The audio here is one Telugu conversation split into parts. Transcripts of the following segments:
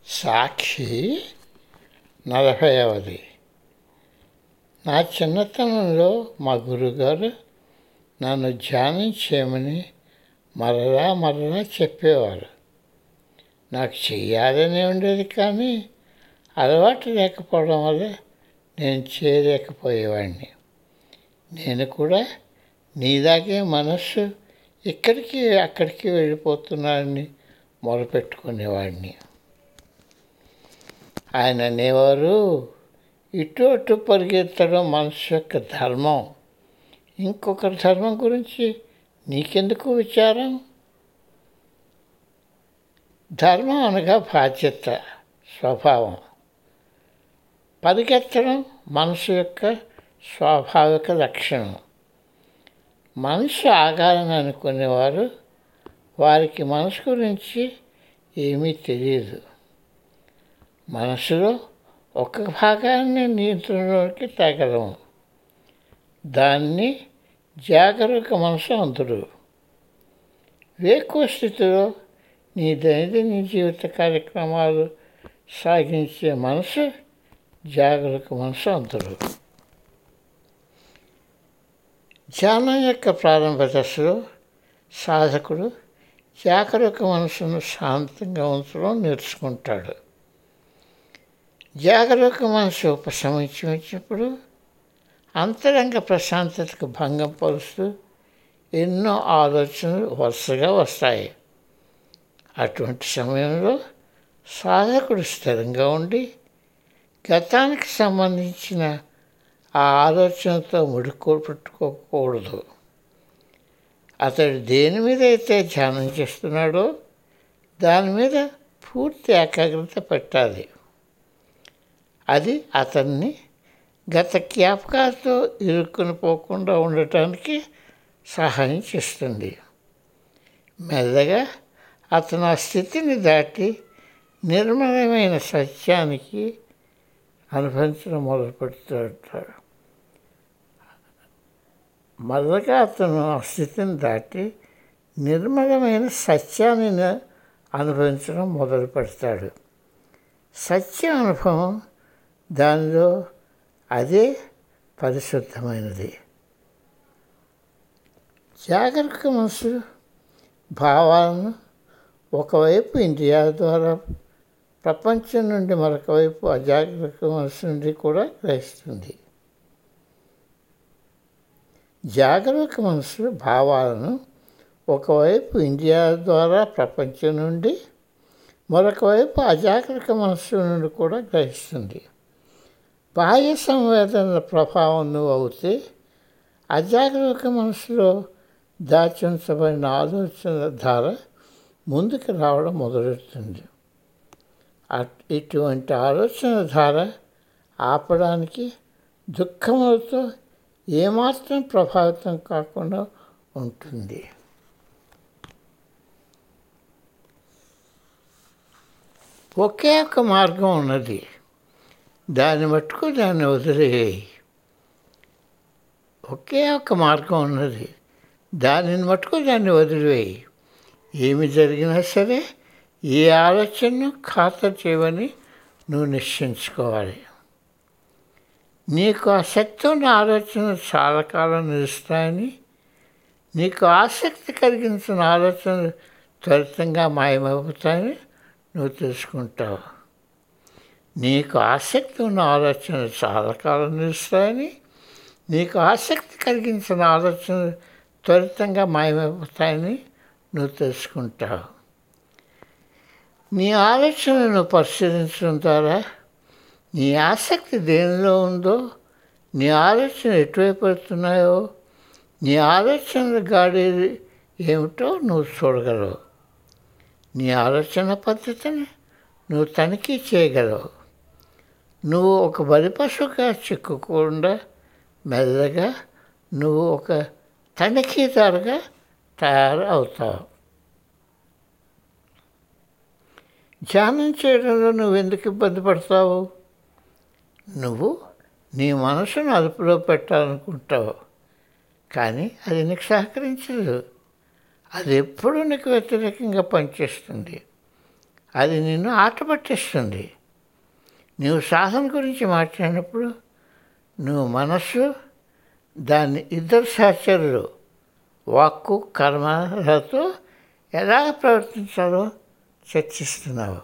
సాక్షి నలభైవది నా చిన్నతనంలో మా గురుగారు నన్ను ధ్యానం చేయమని మరలా మరలా చెప్పేవారు నాకు చెయ్యాలని ఉండేది కానీ అలవాటు లేకపోవడం వల్ల నేను చేయలేకపోయేవాడిని నేను కూడా నీలాగే మనస్సు ఇక్కడికి అక్కడికి వెళ్ళిపోతున్నానని మొరపెట్టుకునేవాడిని ఆయన అనేవారు ఇటు అటు పరిగెత్తడం మనసు యొక్క ధర్మం ఇంకొకరి ధర్మం గురించి నీకెందుకు విచారం ధర్మం అనగా బాధ్యత స్వభావం పరిగెత్తడం మనసు యొక్క స్వాభావిక లక్షణం మనసు ఆగాలని అనుకునేవారు వారికి మనసు గురించి ఏమీ తెలియదు మనసులో ఒక భాగాన్ని నియంత్రణలోకి తగలము దాన్ని జాగరూక మనసు అందుడు వేకువ స్థితిలో నీ దైనందిన జీవిత కార్యక్రమాలు సాగించే మనసు జాగరూక మనసు అందుడు ధ్యానం యొక్క ప్రారంభ దశలో సాధకుడు జాగరూక మనసును శాంతంగా ఉంచడం నేర్చుకుంటాడు జాగరూక మనసు ఉపశమించి వచ్చినప్పుడు అంతరంగ ప్రశాంతతకు భంగం పరుస్తూ ఎన్నో ఆలోచనలు వరుసగా వస్తాయి అటువంటి సమయంలో సాధకుడు స్థిరంగా ఉండి గతానికి సంబంధించిన ఆ ఆలోచనతో ముడుకో పెట్టుకోకూడదు అతడు దేని మీద అయితే ధ్యానం చేస్తున్నాడో దాని మీద పూర్తి ఏకాగ్రత పెట్టాలి అది అతన్ని గత జ్ఞాపకాలతో ఇరుక్కుని పోకుండా ఉండటానికి సహాయం చేస్తుంది మెల్లగా అతను ఆ స్థితిని దాటి నిర్మలమైన సత్యానికి అనుభవించడం మొదలు పెడుతుంటాడు మొదలుగా అతను ఆ స్థితిని దాటి నిర్మలమైన సత్యాన్ని అనుభవించడం మొదలు పెడతాడు సత్య అనుభవం దానిలో అదే పరిశుద్ధమైనది జాగ్రత్త మనసు భావాలను ఒకవైపు ఇంద్రియాల ద్వారా ప్రపంచం నుండి మరొక వైపు అజాగ్రత్త మనసు నుండి కూడా గ్రహిస్తుంది జాగరూక మనసు భావాలను ఒకవైపు ఇంద్రియాల ద్వారా ప్రపంచం నుండి మరొక వైపు అజాగ్రత్త మనస్సు నుండి కూడా గ్రహిస్తుంది బాహ్య సంవేదనల ప్రభావం నువ్వు అవుతే అజాగ్రత్త మనసులో దాచుంచబడిన ఆలోచనల ధార ముందుకు రావడం మొదలెడుతుంది ఇటువంటి ఆలోచన ధార ఆపడానికి దుఃఖములతో ఏమాత్రం ప్రభావితం కాకుండా ఉంటుంది ఒకే ఒక మార్గం ఉన్నది దాన్ని మట్టుకు దాన్ని వదిలేయి ఒకే ఒక మార్గం ఉన్నది దానిని మట్టుకు దాన్ని వదిలివేయి ఏమి జరిగినా సరే ఏ ఆలోచనను ఖాతరు చేయమని నువ్వు నిశ్చయించుకోవాలి నీకు ఆసక్తి ఉన్న ఆలోచనలు చాలా కాలం నిలుస్తాయని నీకు ఆసక్తి కలిగించిన ఆలోచనలు త్వరితంగా మాయమవుతాయని నువ్వు తెలుసుకుంటావు నీకు ఆసక్తి ఉన్న ఆలోచనలు చాలా కాలం నిలుస్తాయని నీకు ఆసక్తి కలిగించిన ఆలోచనలు త్వరితంగా మాయమైపోతాయని నువ్వు తెలుసుకుంటావు నీ ఆలోచనలను పరిశీలించడం ద్వారా నీ ఆసక్తి దేనిలో ఉందో నీ ఆలోచన ఎటువైపు పెడుతున్నాయో నీ ఆలోచనల గాడి ఏమిటో నువ్వు చూడగలవు నీ ఆలోచన పద్ధతిని నువ్వు తనిఖీ చేయగలవు నువ్వు ఒక బలిపశువుగా చిక్కుకుండా మెల్లగా నువ్వు ఒక తనిఖీదారుగా తయారు అవుతావు ధ్యానం చేయడంలో నువ్వు ఎందుకు ఇబ్బంది పడతావు నువ్వు నీ మనసును అదుపులో పెట్టాలనుకుంటావు కానీ అది నీకు సహకరించదు అది ఎప్పుడూ నీకు వ్యతిరేకంగా పనిచేస్తుంది అది నిన్ను ఆట పట్టిస్తుంది నువ్వు సాధన గురించి మాట్లాడినప్పుడు నువ్వు మనస్సు దాన్ని ఇద్దరు సహచరులు వాక్కు కర్మలతో ఎలా ప్రవర్తించాలో చర్చిస్తున్నావు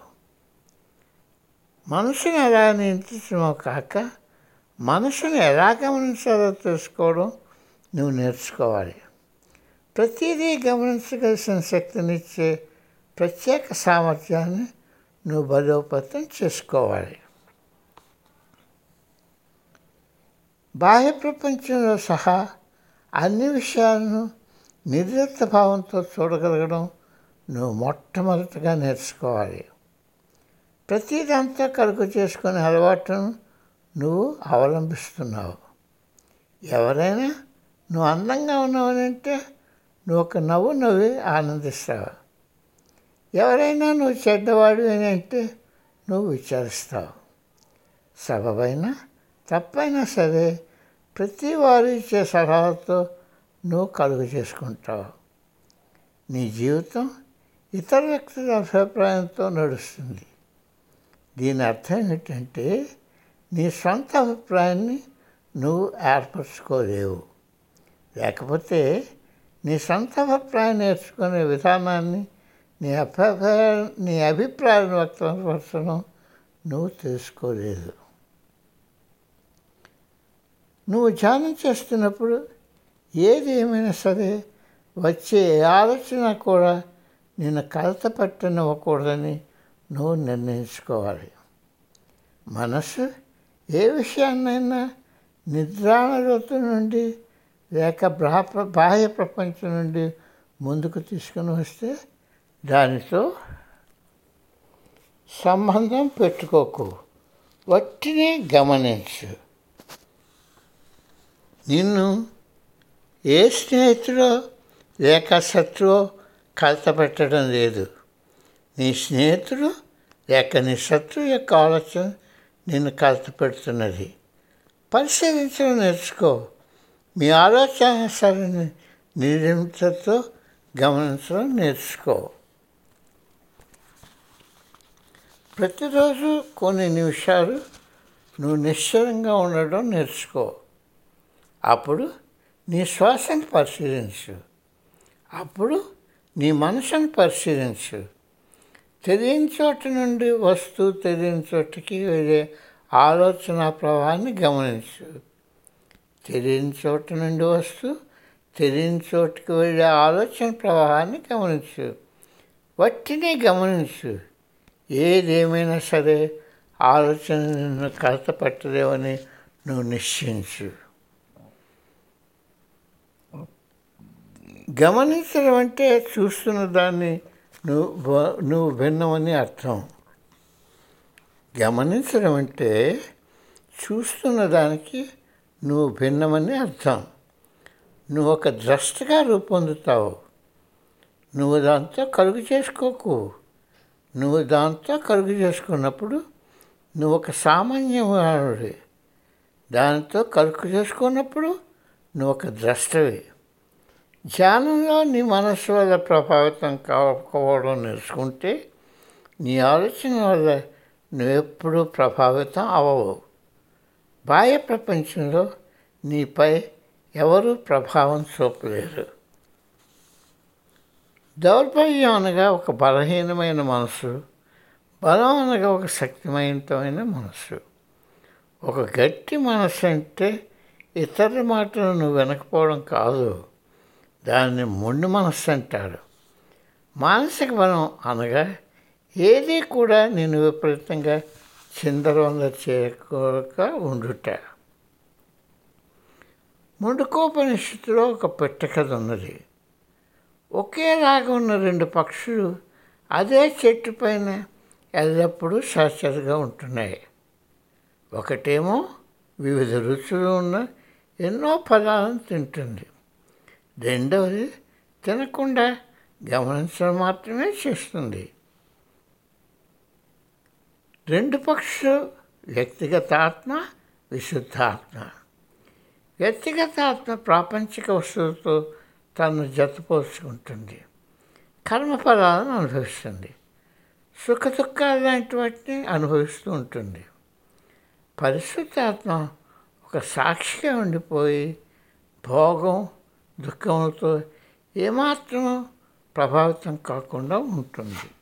మనసుని ఎలా నియంత్రించడమో కాక మనసుని ఎలా గమనించాలో తెలుసుకోవడం నువ్వు నేర్చుకోవాలి ప్రతిదీ గమనించగలిసిన శక్తినిచ్చే ప్రత్యేక సామర్థ్యాన్ని నువ్వు బలోపేతం చేసుకోవాలి బాహ్య ప్రపంచంలో సహా అన్ని విషయాలను నిర్లిప్త భావంతో చూడగలగడం నువ్వు మొట్టమొదటిగా నేర్చుకోవాలి ప్రతిదంతా కలుగు చేసుకునే అలవాటును నువ్వు అవలంబిస్తున్నావు ఎవరైనా నువ్వు అందంగా ఉన్నావనంటే నువ్వు ఒక నవ్వు నవ్వి ఆనందిస్తావు ఎవరైనా నువ్వు చెడ్డవాడు అని అంటే నువ్వు విచారిస్తావు సబబైనా తప్పైనా సరే ప్రతి వారు ఇచ్చే సలహాలతో నువ్వు కలుగు చేసుకుంటావు నీ జీవితం ఇతర వ్యక్తుల అభిప్రాయంతో నడుస్తుంది దీని అర్థం ఏంటంటే నీ సొంత అభిప్రాయాన్ని నువ్వు ఏర్పరచుకోలేవు లేకపోతే నీ సొంత అభిప్రాయం నేర్చుకునే విధానాన్ని నీ అభిప్రాయ నీ అభిప్రాయాన్ని వ్యక్తపరచడం నువ్వు తెలుసుకోలేదు నువ్వు ధ్యానం చేస్తున్నప్పుడు ఏది ఏమైనా సరే వచ్చే ఆలోచన కూడా నిన్ను కలత పట్టనివ్వకూడదని నువ్వు నిర్ణయించుకోవాలి మనసు ఏ విషయాన్నైనా నిద్రాణలోతు నుండి లేక బ్రాహ బాహ్య ప్రపంచం నుండి ముందుకు తీసుకుని వస్తే దానితో సంబంధం పెట్టుకోకు వట్టినే గమనించు నిన్ను ఏ స్నేహితుడో లేక శత్రువో కలత పెట్టడం లేదు నీ స్నేహితుడు లేక నీ శత్రువు యొక్క ఆలోచన నిన్ను కలత పెడుతున్నది పరిశీలించడం నేర్చుకో మీ ఆలోచన సరిని నిర్మితతో గమనించడం నేర్చుకో ప్రతిరోజు కొన్ని నిమిషాలు నువ్వు నిశ్చలంగా ఉండడం నేర్చుకో అప్పుడు నీ శ్వాసను పరిశీలించు అప్పుడు నీ మనసును పరిశీలించు తెలియని చోట నుండి వస్తూ తెలియని చోటుకి వెళ్ళే ఆలోచన ప్రవాహాన్ని గమనించు తెలియని చోట నుండి వస్తూ తెలియని చోటుకి వెళ్ళే ఆలోచన ప్రవాహాన్ని గమనించు వట్టినే గమనించు ఏదేమైనా సరే ఆలోచన నిన్ను కలత పట్టలేవని నువ్వు నిశ్చయించు గమనించడం అంటే చూస్తున్న దాన్ని నువ్వు వ- నువ్వు భిన్నమని అర్థం గమనించడం అంటే చూస్తున్న దానికి నువ్వు భిన్నమని అర్థం నువ్వు ఒక ద్రష్టగా రూపొందుతావు నువ్వు దాంతో కలుగు చేసుకోకు నువ్వు దాంతో కలుగు చేసుకున్నప్పుడు నువ్వు ఒక సామాన్యమానుడి దానితో కలుగు చేసుకున్నప్పుడు నువ్వు ఒక ద్రష్టవి ధ్యానంలో నీ మనస్సు వల్ల ప్రభావితం కాకపోవడం నేర్చుకుంటే నీ ఆలోచన వల్ల నువ్వెప్పుడూ ప్రభావితం అవ్వవు బాహ్య ప్రపంచంలో నీపై ఎవరూ ప్రభావం చూపలేరు దౌర్బల్యం అనగా ఒక బలహీనమైన మనసు బలం అనగా ఒక శక్తివంతమైన మనసు ఒక గట్టి మనసు అంటే ఇతరుల మాటలు నువ్వు వినకపోవడం కాదు దాన్ని మొండి మనస్సు అంటారు మానసిక బలం అనగా ఏది కూడా నేను విపరీతంగా చిందరవంద చేయక ఉండుట ముండుకోపనిషత్తులో ఒక పెట్ట కథ ఉన్నది ఒకేలాగా ఉన్న రెండు పక్షులు అదే చెట్టు పైన ఎల్లప్పుడూ సహచరుగా ఉంటున్నాయి ఒకటేమో వివిధ రుచులు ఉన్న ఎన్నో పదాలను తింటుంది రెండవది తినకుండా గమనించడం మాత్రమే చేస్తుంది రెండు పక్షులు వ్యక్తిగత ఆత్మ విశుద్ధాత్మ వ్యక్తిగత ఆత్మ ప్రాపంచిక వస్తువులతో తను జతపోల్చుకుంటుంది కర్మఫలాలను అనుభవిస్తుంది సుఖ దుఃఖాలు లాంటి వాటిని అనుభవిస్తూ ఉంటుంది పరిశుద్ధాత్మ ఒక సాక్షిగా ఉండిపోయి భోగం దుఃఖములతో ఏమాత్రం ప్రభావితం కాకుండా ఉంటుంది